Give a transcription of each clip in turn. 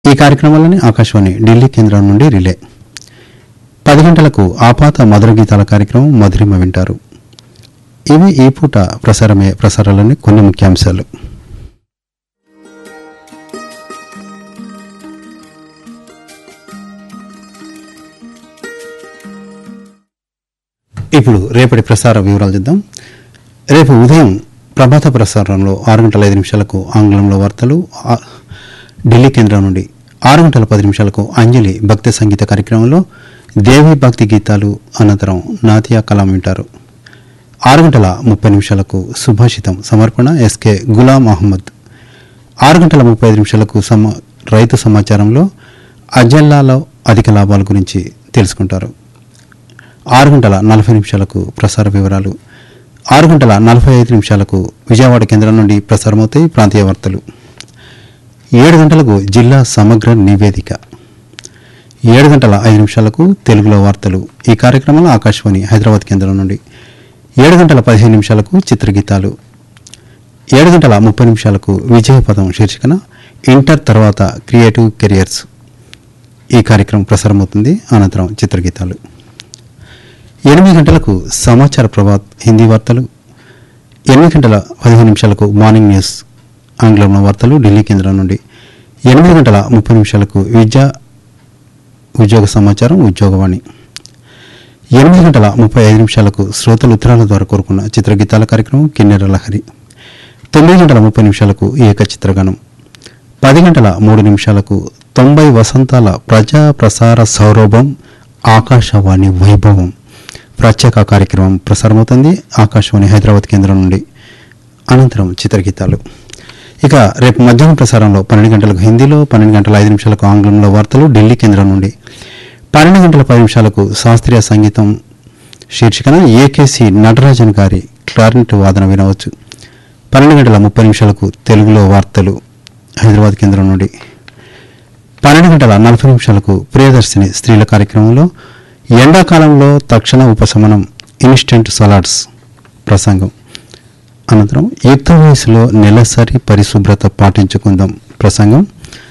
ఈ కార్యక్రమాలని ఆకాశవాణి ఢిల్లీ కేంద్రం నుండి రిలే పది గంటలకు ఆపాత మధుర గీతాల కార్యక్రమం మధురిమ వింటారు ఇవి ఈ పూట ప్రసారమయ్యే ప్రసారాలని కొన్ని ముఖ్యాంశాలు ఇప్పుడు రేపటి ప్రసార వివరాలు చూద్దాం రేపు ఉదయం ప్రభాత ప్రసారంలో ఆరు గంటల ఐదు నిమిషాలకు ఆంగ్లంలో వార్తలు ఆ- ఢిల్లీ కేంద్రం నుండి ఆరు గంటల పది నిమిషాలకు అంజలి భక్తి సంగీత కార్యక్రమంలో దేవి భక్తి గీతాలు అనంతరం నాతియా కలాం వింటారు ఆరు గంటల ముప్పై నిమిషాలకు సుభాషితం సమర్పణ ఎస్కే గులాం అహ్మద్ ఆరు గంటల ముప్పై ఐదు నిమిషాలకు సమ రైతు సమాచారంలో అజల్లాలో అధిక లాభాల గురించి తెలుసుకుంటారు ఆరు గంటల నలభై నిమిషాలకు ప్రసార వివరాలు ఆరు గంటల నలభై ఐదు నిమిషాలకు విజయవాడ కేంద్రం నుండి ప్రసారమవుతాయి ప్రాంతీయ వార్తలు ఏడు గంటలకు జిల్లా సమగ్ర నివేదిక ఏడు గంటల ఐదు నిమిషాలకు తెలుగులో వార్తలు ఈ కార్యక్రమంలో ఆకాశవాణి హైదరాబాద్ కేంద్రం నుండి ఏడు గంటల పదిహేను నిమిషాలకు చిత్రగీతాలు ఏడు గంటల ముప్పై నిమిషాలకు విజయపదం శీర్షికన ఇంటర్ తర్వాత క్రియేటివ్ కెరియర్స్ ఈ కార్యక్రమం ప్రసారమవుతుంది అనంతరం చిత్రగీతాలు ఎనిమిది గంటలకు సమాచార ప్రభాత్ హిందీ వార్తలు ఎనిమిది గంటల పదిహేను నిమిషాలకు మార్నింగ్ న్యూస్ ఆంగ్లంలో వార్తలు ఢిల్లీ కేంద్రం నుండి ఎనిమిది గంటల ముప్పై నిమిషాలకు విద్యా ఉద్యోగ సమాచారం ఉద్యోగవాణి ఎనిమిది గంటల ముప్పై ఐదు నిమిషాలకు శ్రోతలు ఉత్తరాల ద్వారా కోరుకున్న చిత్రగీతాల కార్యక్రమం కిన్నెర లహరి తొమ్మిది గంటల ముప్పై నిమిషాలకు ఏక చిత్రగానం పది గంటల మూడు నిమిషాలకు తొంభై వసంతాల ప్రజా ప్రసార సౌరభం ఆకాశవాణి వైభవం ప్రత్యేక కార్యక్రమం ప్రసారమవుతుంది ఆకాశవాణి హైదరాబాద్ కేంద్రం నుండి అనంతరం చిత్రగీతాలు ఇక రేపు మధ్యాహ్నం ప్రసారంలో పన్నెండు గంటలకు హిందీలో పన్నెండు గంటల ఐదు నిమిషాలకు ఆంగ్లంలో వార్తలు ఢిల్లీ కేంద్రం నుండి పన్నెండు గంటల పది నిమిషాలకు శాస్త్రీయ సంగీతం శీర్షికన ఏకేసి నటరాజన్ గారి క్లారినెట్ వాదన వినవచ్చు పన్నెండు గంటల ముప్పై నిమిషాలకు తెలుగులో వార్తలు హైదరాబాద్ కేంద్రం నుండి పన్నెండు గంటల నలభై నిమిషాలకు ప్రియదర్శిని స్త్రీల కార్యక్రమంలో ఎండాకాలంలో తక్షణ ఉపశమనం ఇన్స్టెంట్ సలాడ్స్ ప్రసంగం అనంతరం యుక్త వయసులో నెలసరి పరిశుభ్రత పాటించుకుందాం ప్రసంగం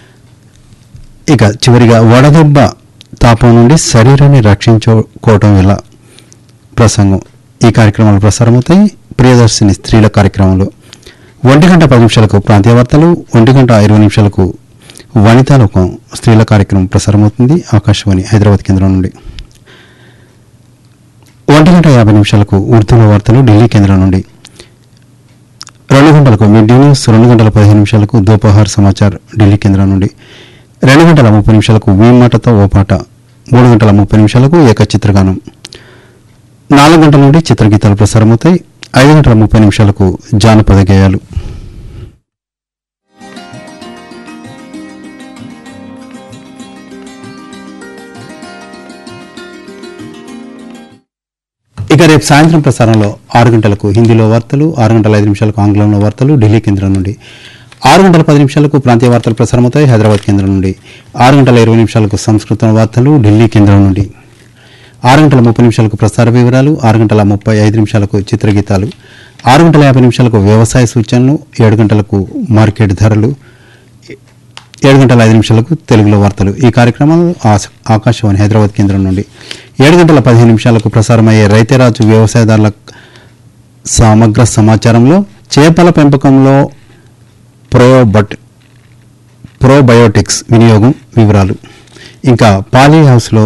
ఇక చివరిగా వడదెబ్బ తాపం నుండి శరీరాన్ని రక్షించుకోవటం ఎలా ప్రసంగం ఈ కార్యక్రమాలు ప్రసారమవుతాయి ప్రియదర్శిని స్త్రీల కార్యక్రమంలో ఒంటి గంట పది నిమిషాలకు ప్రాంతీయ వార్తలు ఒంటి గంట ఇరవై నిమిషాలకు వనితాలోకం స్త్రీల కార్యక్రమం ప్రసారమవుతుంది ఆకాశవాణి హైదరాబాద్ కేంద్రం నుండి ఒంటి గంట యాభై నిమిషాలకు ఉర్దూలో వార్తలు ఢిల్లీ కేంద్రం నుండి రెండు గంటలకు మిడ్ డే న్యూస్ రెండు గంటల పదిహేను నిమిషాలకు దోపహార్ సమాచార్ ఢిల్లీ కేంద్రం నుండి రెండు గంటల ముప్పై నిమిషాలకు మీ మాటతో ఓ పాట మూడు గంటల ముప్పై నిమిషాలకు ఏక చిత్రగానం నాలుగు గంటల నుండి చిత్రగీతాలు ప్రసారమవుతాయి ఐదు గంటల ముప్పై నిమిషాలకు జానపద గేయాలు ఇక రేపు సాయంత్రం ప్రసారంలో ఆరు గంటలకు హిందీలో వార్తలు ఆరు గంటల ఐదు నిమిషాలకు ఆంగ్లంలో వార్తలు ఢిల్లీ కేంద్రం నుండి ఆరు గంటల పది నిమిషాలకు ప్రాంతీయ వార్తలు ప్రసారమవుతాయి హైదరాబాద్ కేంద్రం నుండి ఆరు గంటల ఇరవై నిమిషాలకు సంస్కృత వార్తలు ఢిల్లీ కేంద్రం నుండి ఆరు గంటల ముప్పై నిమిషాలకు ప్రసార వివరాలు ఆరు గంటల ముప్పై ఐదు నిమిషాలకు చిత్రగీతాలు ఆరు గంటల యాభై నిమిషాలకు వ్యవసాయ సూచనలు ఏడు గంటలకు మార్కెట్ ధరలు ఏడు గంటల ఐదు నిమిషాలకు తెలుగులో వార్తలు ఈ కార్యక్రమం ఆశ- ఆకాశవాణి హైదరాబాద్ కేంద్రం నుండి ఏడు గంటల పదిహేను నిమిషాలకు ప్రసారమయ్యే రైతేరాజు వ్యవసాయదారుల సమగ్ర సమాచారంలో చేపల పెంపకంలో ప్రోబట్ ప్రోబయోటిక్స్ వినియోగం వివరాలు ఇంకా పాలీ హౌస్లో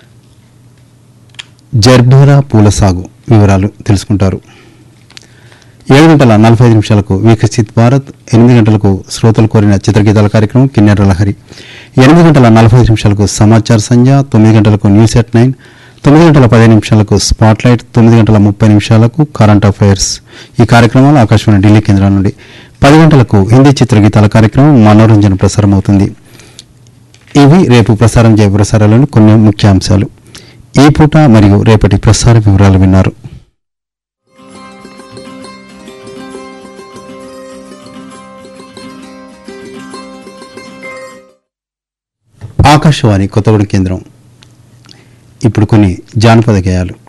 జర్బేరా పూల సాగు వివరాలు తెలుసుకుంటారు ఏడు గంటల నలభై ఐదు నిమిషాలకు వికసిత్ భారత్ ఎనిమిది గంటలకు శ్రోతలు కోరిన చిత్రగీతాల కార్యక్రమం కిన్నెర లహరి ఎనిమిది గంటల నలభై ఐదు నిమిషాలకు సమాచార సంధ్య తొమ్మిది గంటలకు న్యూస్ ఎట్ నైన్ తొమ్మిది గంటల పదిహేను నిమిషాలకు స్పాట్ లైట్ తొమ్మిది గంటల ముప్పై నిమిషాలకు కరెంట్ అఫైర్స్ ఈ కార్యక్రమాలు ఆకాశవాణి ఢిల్లీ కేంద్రం నుండి పది గంటలకు హిందీ చిత్రగీతాల కార్యక్రమం మనోరంజన ప్రసారం అవుతుంది ఇవి రేపు ప్రసారం చేయే ప్రసారాలను కొన్ని ముఖ్యాంశాలు ఈ పూట మరియు రేపటి ప్రసార వివరాలు విన్నారు ఆకాశవాణి కొత్తగూడెం కేంద్రం ఇప్పుడు కొన్ని జానపద గేయాలు